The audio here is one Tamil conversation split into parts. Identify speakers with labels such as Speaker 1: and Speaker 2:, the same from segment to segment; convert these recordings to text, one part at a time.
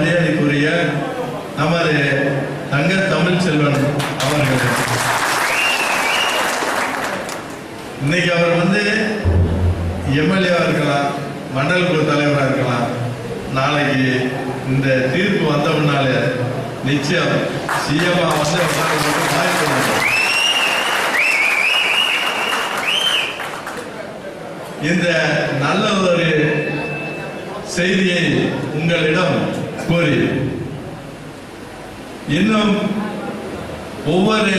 Speaker 1: மரியாதைக்குரிய நமது தங்க தமிழ் செல்வன் அவர்கள் இன்னைக்கு அவர் வந்து எம்எல்ஏவா இருக்கலாம் மண்டல குழு தலைவராக இருக்கலாம் நாளைக்கு இந்த தீர்ப்பு வந்த முன்னாலே நிச்சயம் சிஎம்ஆ வந்து உட்கார்ந்து வாய்ப்பு உண்டு. இந்த நல்ல ஒரு செய்தியை உங்களிடம் கூறி இன்னும் ஒவ்வொரு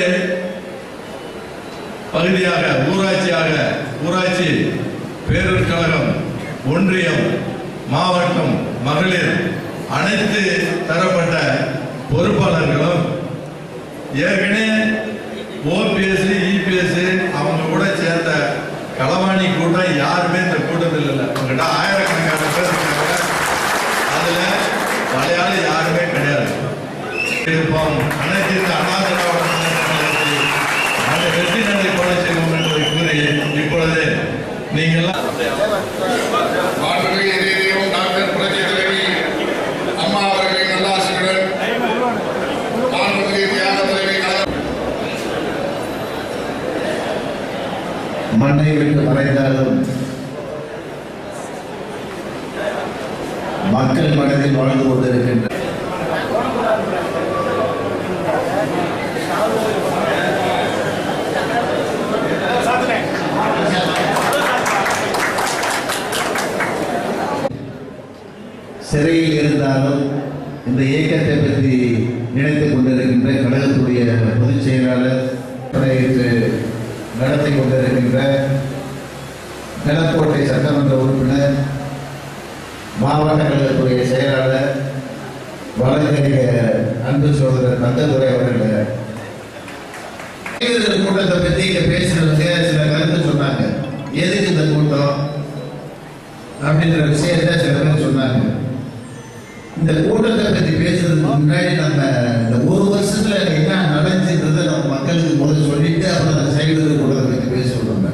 Speaker 1: பகுதியாக ஊராட்சியாக ஊராட்சி பேரூர் கழகம் ஒன்றியம் மாவட்டம் மகளிர் அனைத்து தரப்பட்ட பொறுப்பாளர்களும் ஏற்கனவே ஓபிஎஸ் இபிஎஸ் அவங்க கூட சேர்ந்த களவாணி கூட்டம் யாருமே இந்த கூட்டத்தில் இல்லை உங்ககிட்ட ஆயிரக்கணக்கான பேர் இருக்காங்க அதுல மலையாளி யாருமே கிடையாது இருப்போம் அனைத்து இந்த அண்ணா திராவிட முன்னேற்ற கழகத்தை அந்த வெற்றி நடை கொலை செய்வோம் என்பதை கூறி இப்பொழுது நீங்கள்லாம்
Speaker 2: மாண்புமிகு இதயம் டாக்டர் புரட்சி தலைவி அம்மா அவர்களின் நல்லாசிரியர் மாண்புமிகு தியாக தலைவி கழகம்
Speaker 3: மண்ணை விட்டு மறைந்தாலும் மக்கள் மனதில் வாழ்ந்து கொண்டிருக்கின்ற சிறையில் இருந்தாலும் இந்த இயக்கத்தை பற்றி நினைத்துக் கொண்டிருக்கின்ற கழகத்துடைய பொதுச் செயலாளர் இன்று நடத்தி கொண்டிருக்கின்ற நிலக்கோட்டை சட்டமன்ற உறுப்பினர் மாவட்ட கழகத்துடைய செயலாளர் வழக்கறிஞர் அன்பு சோதரர் தந்ததுரை அவர்கள் இளைஞர்கள் கூட்டத்தை பற்றி இங்க பேசுறவங்க சில கருத்து சொன்னாங்க எதுக்கு இந்த கூட்டம் அப்படின்ற விஷயத்தை சில பேர் சொன்னாங்க இந்த கூட்டத்தை பத்தி பேசுறதுக்கு முன்னாடி நம்ம இந்த ஒரு வருஷத்துல என்ன நடந்துன்றதை நம்ம மக்களுக்கு முதல்ல சொல்லிட்டு அப்புறம் அந்த சைடு கூட்டத்தை பத்தி பேசுவோம் நம்ம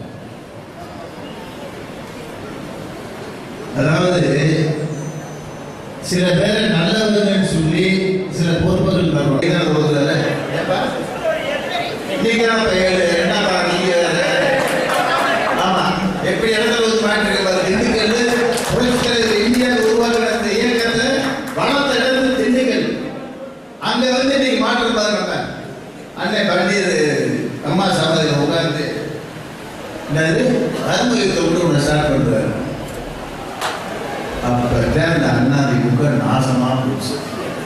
Speaker 3: அதாவது சில பேரை நல்லவங்கன்னு சொல்லி சில பொறுப்புகள் தருவாங்க இதான் ஒருத்தர் ஏப்பா? நீங்க தான் பயலு, என்னப்பா நீங்க வேற? ஆமா எப்படி இடத்துல வந்து மாற்றி திண்டுக்கல் புரட்சித்தலைவர் இந்தியா உருவாக்குற அந்த இயக்கத்தை வளர்த்த இடத்துல திண்டுக்கல் அங்க வந்து இன்னைக்கு மாற்றம் பாருங்க அண்ணன் பண்டியர் அம்மா சமாதியில் உட்கார்ந்து என்னது அருமுகத்தை விட்டு ஒன்று ஸ்டார்ட் பண்றாரு அப்பதான் அந்த அண்ணாதிமுக நாசமா போச்சு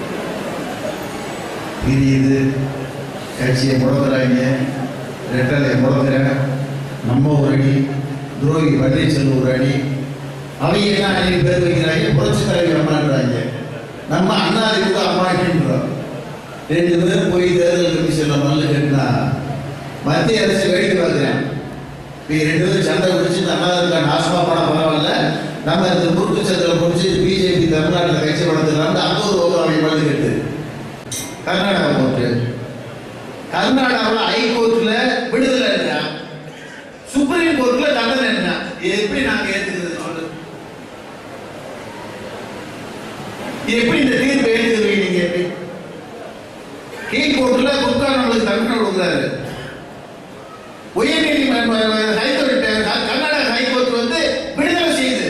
Speaker 3: பிரியுது கட்சியை முடங்குறாங்க ரெட்டலை முடங்குறாங்க நம்ம ஒரு அடி துரோகி பன்னீர்செல்வம் ஒரு அடி அவங்க எல்லாம் அணி பேர் வைக்கிறாங்க புரட்சி தலைவர் அம்மான்றாங்க நம்ம அண்ணாதிமுக அம்மாக்கின்றோம் ரெண்டு பேரும் போய் தேர்தல் கமிஷன்ல மல்லு கட்டினா மத்திய அரசு வேடிக்கை பார்க்கிறேன் இப்போ ரெண்டு பேரும் சண்டை பிடிச்சி அண்ணாதிமுக நாசமா போனா பரவாயில்ல நம்ம இந்த முறுக்கு சந்திர பிடிச்சி பிஜேபி தமிழ்நாட்டில் கட்சி வளர்த்துக்கலாம் அங்கே ஒரு ஓகம் அவங்க மல்லு கட்டு கர்நாடகா கோர்ட்டு கர்நாடகாவில் ஹைகோர்ட்ல விடுதலை இருக்கா சுப்ரீம் கோர்ட்ல தண்டனை இருக்கா இது எப்படி நாங்க ஏத்துக்கிறது சொல்லு இது எப்படி இந்த தீர்ப்பை ஏத்துக்கிறீங்க நீங்க எப்படி கீழ் கோர்ட்ல குற்றம் நம்மளுக்கு தண்டனை கொடுக்குறாரு உயர்நீதிமன்ற ஹைகோர்ட் கர்நாடக ஹைகோர்ட் வந்து விடுதலை செய்யுது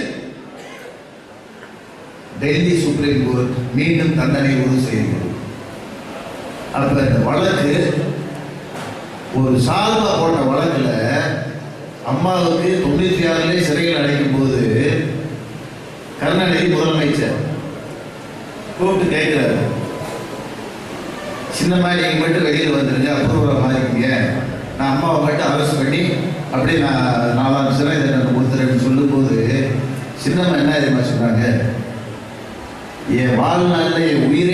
Speaker 3: டெல்லி சுப்ரீம் கோர்ட் மீண்டும் தண்டனை உறுதி செய்கிறது அப்ப இந்த வழக்கு ஒரு சால்வா போட்ட வழக்குல அம்மாவுக்கு தொண்ணூத்தி ஆறுலயே சிறையில் அடைக்கும் போது கருணாநிதி முதலமைச்சர் கூப்பிட்டு கேட்கிறாரு சின்னம்மா நீங்க மட்டும் வெளியில வந்துருங்க அப்ரூவல் மாறிக்கீங்க நான் அம்மாவை மட்டும் அரெஸ்ட் பண்ணி அப்படியே நான் நாலாம் சிறை தண்டனை கொடுத்துறேன்னு சொல்லும்போது சின்னம்மா என்ன தெரியுமா சொன்னாங்க என் வாழ்நாளில் என் உயிரை